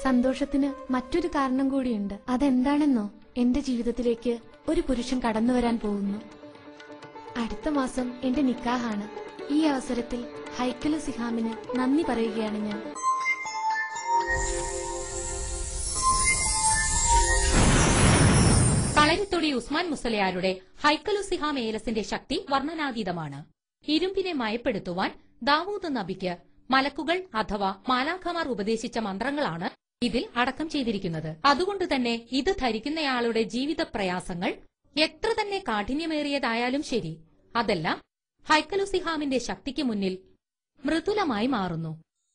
സന്തോഷത്തിന് മറ്റൊരു കാരണം കൂടിയുണ്ട് അതെന്താണെന്നോ എന്റെ ജീവിതത്തിലേക്ക് ഒരു പുരുഷൻ കടന്നു വരാൻ പോകുന്നു അടുത്ത മാസം എന്റെ നിക്കാഹാണ് ഈ അവസരത്തിൽ ഹൈക്കലു സിഹാമിന് നന്ദി പറയുകയാണ് ഞാൻ കളരിത്തൊടി ഉസ്മാൻ മുസലയാരുടെ ഹൈക്കലു സിഹാം ഏലസിന്റെ ശക്തി വർണ്ണനാതീതമാണ് ഇരുമ്പിനെ മയപ്പെടുത്തുവാൻ ദാവൂദ് നബിക്ക് മലക്കുകൾ അഥവാ മാലാഖമാർ ഉപദേശിച്ച മന്ത്രങ്ങളാണ് ഇതിൽ അടക്കം ചെയ്തിരിക്കുന്നത് അതുകൊണ്ട് തന്നെ ഇത് ധരിക്കുന്നയാളുടെ ജീവിത പ്രയാസങ്ങൾ എത്ര തന്നെ കാഠിന്യമേറിയതായാലും ശരി അതെല്ലാം ഹൈക്കലു സിഹാമിന്റെ ശക്തിക്ക് മുന്നിൽ മൃദുലമായി മാറുന്നു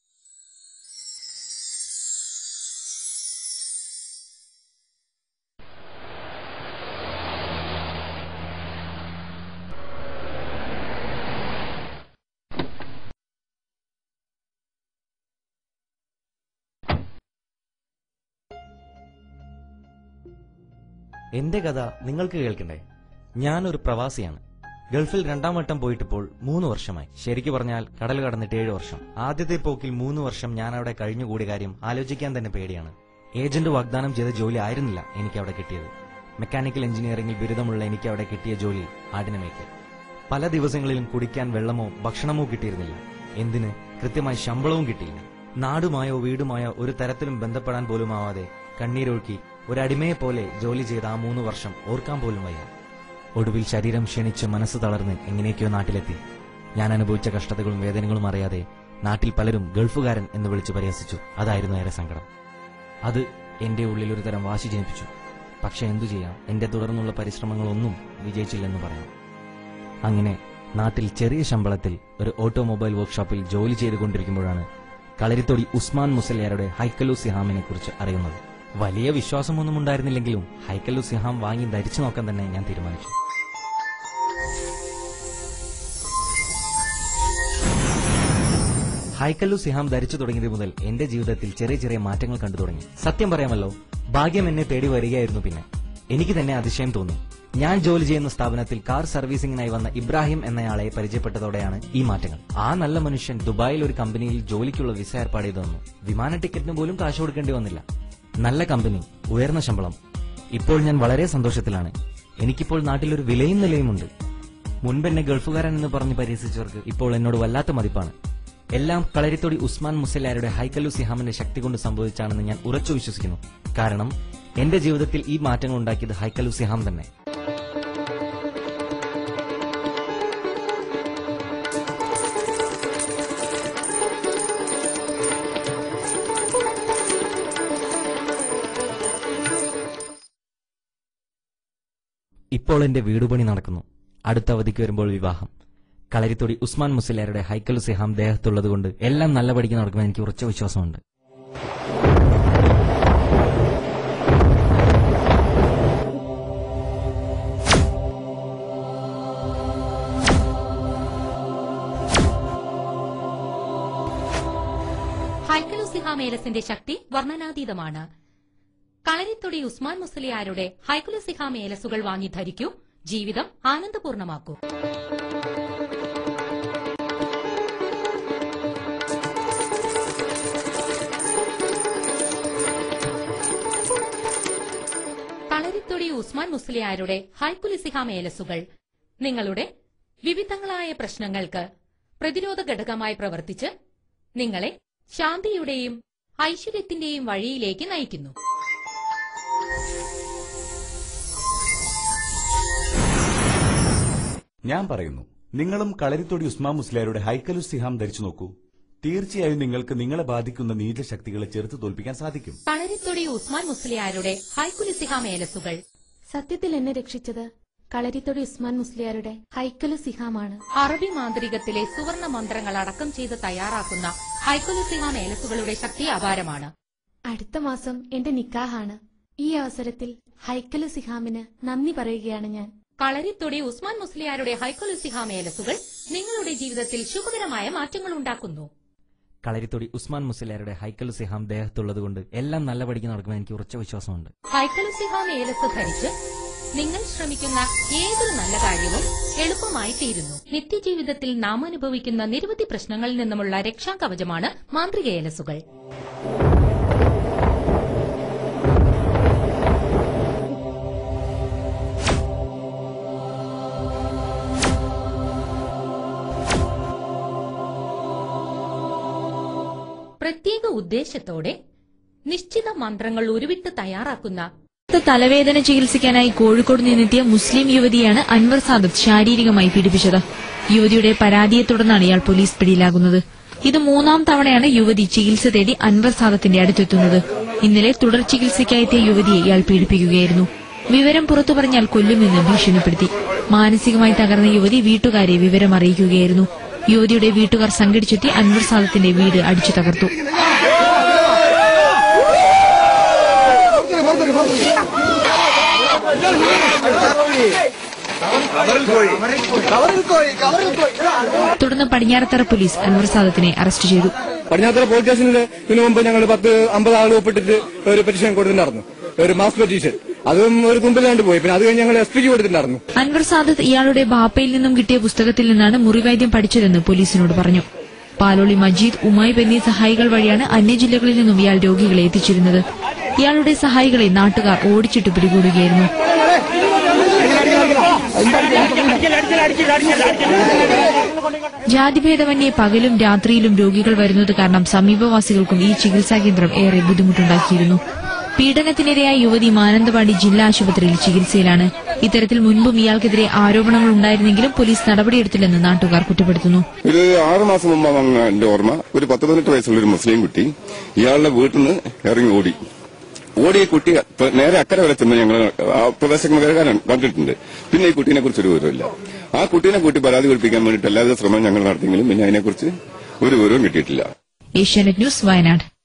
എന്റെ കഥ നിങ്ങൾക്ക് കേൾക്കണ്ടേ ഞാനൊരു പ്രവാസിയാണ് ഗൾഫിൽ രണ്ടാം വട്ടം പോയിട്ടിപ്പോൾ മൂന്ന് വർഷമായി ശരിക്കു പറഞ്ഞാൽ കടൽ കടന്നിട്ട് ഏഴ് വർഷം ആദ്യത്തെ പോക്കിൽ മൂന്ന് വർഷം ഞാൻ അവിടെ കഴിഞ്ഞുകൂടിയ കാര്യം ആലോചിക്കാൻ തന്നെ പേടിയാണ് ഏജന്റ് വാഗ്ദാനം ചെയ്ത ജോലി ആയിരുന്നില്ല എനിക്ക് അവിടെ കിട്ടിയത് മെക്കാനിക്കൽ എഞ്ചിനീയറിംഗിൽ ബിരുദമുള്ള എനിക്ക് അവിടെ കിട്ടിയ ജോലി ആടിനെ മേയ്ക്കൽ പല ദിവസങ്ങളിലും കുടിക്കാൻ വെള്ളമോ ഭക്ഷണമോ കിട്ടിയിരുന്നില്ല എന്തിന് കൃത്യമായി ശമ്പളവും കിട്ടിയില്ല നാടുമായോ വീടുമായോ ഒരു തരത്തിലും ബന്ധപ്പെടാൻ പോലും ആവാതെ കണ്ണീരൊഴുക്കി ഒരടിമയെ പോലെ ജോലി ചെയ്ത ആ മൂന്ന് വർഷം ഓർക്കാൻ പോലും വയ്യ ഒടുവിൽ ശരീരം ക്ഷണിച്ച് മനസ്സ് തളർന്ന് എങ്ങനെയൊക്കെയോ നാട്ടിലെത്തി ഞാൻ അനുഭവിച്ച കഷ്ടതകളും വേദനകളും അറിയാതെ നാട്ടിൽ പലരും ഗൾഫുകാരൻ എന്ന് വിളിച്ച് പരിഹസിച്ചു അതായിരുന്നു ഏറെ സങ്കടം അത് എന്റെ ഉള്ളിൽ ഒരു തരം വാശി ജനിപ്പിച്ചു പക്ഷെ എന്തു ചെയ്യാം എന്റെ തുടർന്നുള്ള പരിശ്രമങ്ങളൊന്നും വിജയിച്ചില്ലെന്ന് പറയാം അങ്ങനെ നാട്ടിൽ ചെറിയ ശമ്പളത്തിൽ ഒരു ഓട്ടോമൊബൈൽ വർക്ക്ഷോപ്പിൽ ജോലി ചെയ്തുകൊണ്ടിരിക്കുമ്പോഴാണ് കളരിത്തൊടി ഉസ്മാൻ മുസലിയാരുടെ ഹൈക്കലു സിഹാമിനെ കുറിച്ച് അറിയുന്നത് വലിയ വിശ്വാസമൊന്നും ഉണ്ടായിരുന്നില്ലെങ്കിലും ഹൈക്കലു സിഹാം വാങ്ങി ധരിച്ചു നോക്കാൻ തന്നെ ഞാൻ തീരുമാനിച്ചു ഹൈക്കല്ലു സിഹാം ധരിച്ചു തുടങ്ങിയത് മുതൽ എന്റെ ജീവിതത്തിൽ ചെറിയ ചെറിയ മാറ്റങ്ങൾ കണ്ടു തുടങ്ങി സത്യം പറയാമല്ലോ ഭാഗ്യം എന്നെ തേടി വരികയായിരുന്നു പിന്നെ എനിക്ക് തന്നെ അതിശയം തോന്നി ഞാൻ ജോലി ചെയ്യുന്ന സ്ഥാപനത്തിൽ കാർ സർവീസിംഗിനായി വന്ന ഇബ്രാഹിം എന്നയാളെ പരിചയപ്പെട്ടതോടെയാണ് ഈ മാറ്റങ്ങൾ ആ നല്ല മനുഷ്യൻ ദുബായിൽ ഒരു കമ്പനിയിൽ ജോലിക്കുള്ള വിസ ഏർപ്പാട് ചെയ്തു തന്നു വിമാന ടിക്കറ്റിന് പോലും കാശ് കൊടുക്കേണ്ടി വന്നില്ല നല്ല കമ്പനി ഉയർന്ന ശമ്പളം ഇപ്പോൾ ഞാൻ വളരെ സന്തോഷത്തിലാണ് എനിക്കിപ്പോൾ നാട്ടിൽ ഒരു വിലയും നിലയുമുണ്ട് മുൻപ് എന്നെ ഗൾഫുകാരൻ എന്ന് പറഞ്ഞ് പരിഹസിച്ചവർക്ക് ഇപ്പോൾ എന്നോട് വല്ലാത്ത മതിപ്പാണ് എല്ലാം കളരിത്തൊടി ഉസ്മാൻ മുസലാരുടെ ഹൈക്കല്ലു സിഹാമിന്റെ ശക്തി കൊണ്ട് സംഭവിച്ചാണെന്ന് ഞാൻ ഉറച്ചു വിശ്വസിക്കുന്നു കാരണം എന്റെ ജീവിതത്തിൽ ഈ മാറ്റങ്ങൾ ഉണ്ടാക്കിയത് ഹൈക്കല്ലു സിഹാം തന്നെ ഇപ്പോൾ എന്റെ വീടുപണി നടക്കുന്നു അടുത്ത അവധിക്ക് വരുമ്പോൾ വിവാഹം കളരിത്തൊടി ഉസ്മാൻ മുസലാരുടെ ഹൈക്കലു സിഹാം ദേഹത്തുള്ളതുകൊണ്ട് എല്ലാം നല്ല പഠിക്ക് നടക്കുമെന്ന് എനിക്ക് ഉറച്ച വിശ്വാസമുണ്ട് ഹൈക്കലു സിഹാമേലസിന്റെ ശക്തി വർണ്ണനാതീതമാണ് കളരിത്തൊടി ഉസ്മാൻ മുസ്ലിയാരുടെ ഹൈക്കുലു സിഹാമേലസുകൾ വാങ്ങി ധരിക്കൂ ജീവിതം ആനന്ദപൂർണമാക്കൂ കളരിത്തൊടി ഉസ്മാൻ മുസ്ലിയാരുടെ ഹൈക്കുലി സിഹാമേലസുകൾ നിങ്ങളുടെ വിവിധങ്ങളായ പ്രശ്നങ്ങൾക്ക് പ്രതിരോധ ഘടകമായി പ്രവർത്തിച്ച് നിങ്ങളെ ശാന്തിയുടെയും ഐശ്വര്യത്തിന്റെയും വഴിയിലേക്ക് നയിക്കുന്നു ഞാൻ പറയുന്നു നിങ്ങളും കളരിത്തൊടി ഉസ്മാ മുസ്ലിയാരുടെ ഹൈക്കലു സിഹാം ധരിച്ചു നോക്കൂ തീർച്ചയായും നിങ്ങൾക്ക് നിങ്ങളെ ബാധിക്കുന്ന നീചശക്തികളെ ചെറുത്തു തോൽപ്പിക്കാൻ സാധിക്കും കളരിത്തൊടി ഉസ്മാൻ മുസ്ലിയാരുടെ ഹൈക്കുലി സിഹാമേലസുകൾ സത്യത്തിൽ എന്നെ രക്ഷിച്ചത് കളരിത്തൊടി ഉസ്മാൻ മുസ്ലിയാരുടെ ഹൈക്കലു സിഹാമാണ് അറബി മാന്ത്രികത്തിലെ സുവർണ മന്ത്രങ്ങൾ അടക്കം ചെയ്ത് തയ്യാറാക്കുന്ന ഹൈക്കുലി സിഹാമേലസുകളുടെ ശക്തി അപാരമാണ് അടുത്ത മാസം എന്റെ നിക്കാഹാണ് ഈ അവസരത്തിൽ ഹൈക്കലു സിഹാമിന് നന്ദി പറയുകയാണ് ഞാൻ കളരിത്തൊടി ഉസ്മാൻ മുസ്ലിയാരുടെ ഹൈക്കുലി സിഹാമേലസുകൾ നിങ്ങളുടെ ജീവിതത്തിൽ ശുഭകരമായ മാറ്റങ്ങൾ ഉണ്ടാക്കുന്നു കളരിത്തൊടി ഉസ്മാൻ മുസലാരുടെ ഹൈക്കലു സിഹാം ദേഹത്തുള്ളതുകൊണ്ട് എല്ലാം നല്ല പഠിക്ക് നടക്കുമെന്ന് എനിക്ക് ഉറച്ച വിശ്വാസമുണ്ട് ഹൈക്കുലി സിഹാമേലസ് ധരിച്ച് നിങ്ങൾ ശ്രമിക്കുന്ന ഏതൊരു നല്ല കാര്യവും എളുപ്പമായി തീരുന്നു നിത്യജീവിതത്തിൽ നാം അനുഭവിക്കുന്ന നിരവധി പ്രശ്നങ്ങളിൽ നിന്നുമുള്ള രക്ഷാകവചമാണ് മാന്ത്രിക ഏലസുകൾ ഉദ്ദേശത്തോടെ നിശ്ചിത മന്ത്രങ്ങൾ ഉരുവിട്ട് തയ്യാറാക്കുന്ന തലവേദന ചികിത്സിക്കാനായി കോഴിക്കോട് നിന്നെത്തിയ മുസ്ലിം യുവതിയാണ് അൻവർ സാദത്ത് ശാരീരികമായി പീഡിപ്പിച്ചത് യുവതിയുടെ പരാതിയെ തുടർന്നാണ് ഇയാൾ പോലീസ് പിടിയിലാകുന്നത് ഇത് മൂന്നാം തവണയാണ് യുവതി ചികിത്സ തേടി അൻവർ സാദത്തിന്റെ അടുത്തെത്തുന്നത് ഇന്നലെ തുടർ ചികിത്സയ്ക്കായി എത്തിയ യുവതിയെ ഇയാൾ പീഡിപ്പിക്കുകയായിരുന്നു വിവരം പുറത്തു പറഞ്ഞാൽ കൊല്ലുമെന്ന് ഭീഷണിപ്പെടുത്തി മാനസികമായി തകർന്ന യുവതി വീട്ടുകാരെ വിവരം അറിയിക്കുകയായിരുന്നു യുവതിയുടെ വീട്ടുകാർ സംഘടിച്ചെത്തി അൻവർ സാദത്തിന്റെ വീട് അടിച്ചു തകർത്തു തുടർന്ന് പടിഞ്ഞാറത്തറ പോലീസ് അൻവർ സാദത്തിനെ അറസ്റ്റ് ചെയ്തു പടിഞ്ഞാത്തറ പോലീസ് സ്റ്റേഷനിൽ ഇതിനു മുമ്പ് ഞങ്ങൾ പത്ത് അമ്പത് ആൾ ഒപ്പിട്ടിട്ട് ഒരു പെറ്റീഷൻ കൊടുത്തിട്ടുണ്ടായിരുന്നു ഒരു മാസ് പെറ്റീഷൻ അതും ഒരു തുമ്പിലാണ്ട് പോയി പിന്നെ അത് കഴിഞ്ഞ് ഞങ്ങൾ എസ് പിക്ക് കൊടുത്തിട്ടുണ്ടായിരുന്നു അൻവർ സാദത്ത് ഇയാളുടെ ബാപ്പയിൽ നിന്നും കിട്ടിയ പുസ്തകത്തിൽ നിന്നാണ് മുറിവൈദ്യം പഠിച്ചതെന്ന് പോലീസിനോട് പറഞ്ഞു പാലോളി മജീദ് ഉമായിബ് എന്നീ സഹായികൾ വഴിയാണ് അന്യജില്ലകളിൽ നിന്നും ഇയാൾ രോഗികളെ എത്തിച്ചിരുന്നത് ഇയാളുടെ സഹായികളെ നാട്ടുകാർ ഓടിച്ചിട്ട് പിടികൂടുകയായിരുന്നു ജാതിഭേദമന്യേ പകലും രാത്രിയിലും രോഗികൾ വരുന്നത് കാരണം സമീപവാസികൾക്കും ഈ ചികിത്സാ കേന്ദ്രം ഏറെ ബുദ്ധിമുട്ടുണ്ടാക്കിയിരുന്നു പീഡനത്തിനിരയായ യുവതി മാനന്തവാടി ജില്ലാ ആശുപത്രിയിൽ ചികിത്സയിലാണ് ഇത്തരത്തിൽ മുൻപും ഇയാൾക്കെതിരെ ആരോപണങ്ങൾ ഉണ്ടായിരുന്നെങ്കിലും പോലീസ് നടപടിയെടുത്തില്ലെന്ന് നാട്ടുകാർ കുറ്റപ്പെടുത്തുന്നു ഒരു ആറു മാസം മുമ്പാണ് എന്റെ ഓർമ്മ ഒരു പത്ത് പതിനെട്ട് വയസ്സുള്ള ഒരു മുസ്ലിം കുട്ടി ഇയാളുടെ വീട്ടിൽ നിന്ന് ഇറങ്ങി ഓടി ഓടിയ കുട്ടി പ- നേരെ അക്കരെ വരെ ചെന്ന് ഞങ്ങൾ ആ പ്രദേശങ്ങൾ കണ്ടിട്ടുണ്ട് പിന്നെ ഈ കുട്ടീനെ കുറിച്ച് ഒരു വിവരമില്ല ആ കുട്ടീനെ കൂട്ടി പരാതി കൊടുപ്പിക്കാൻ വേണ്ടിയിട്ട് എല്ലാവിധ ശ്രമം ഞങ്ങൾ നടത്തിയെങ്കിലും പിന്നെ അതിനെക്കുറിച്ച് ഒരു വിവരവും കിട്ടിയിട്ടില്ല ഏഷ്യാനെറ്റ് ന്യൂസ് വയനാട്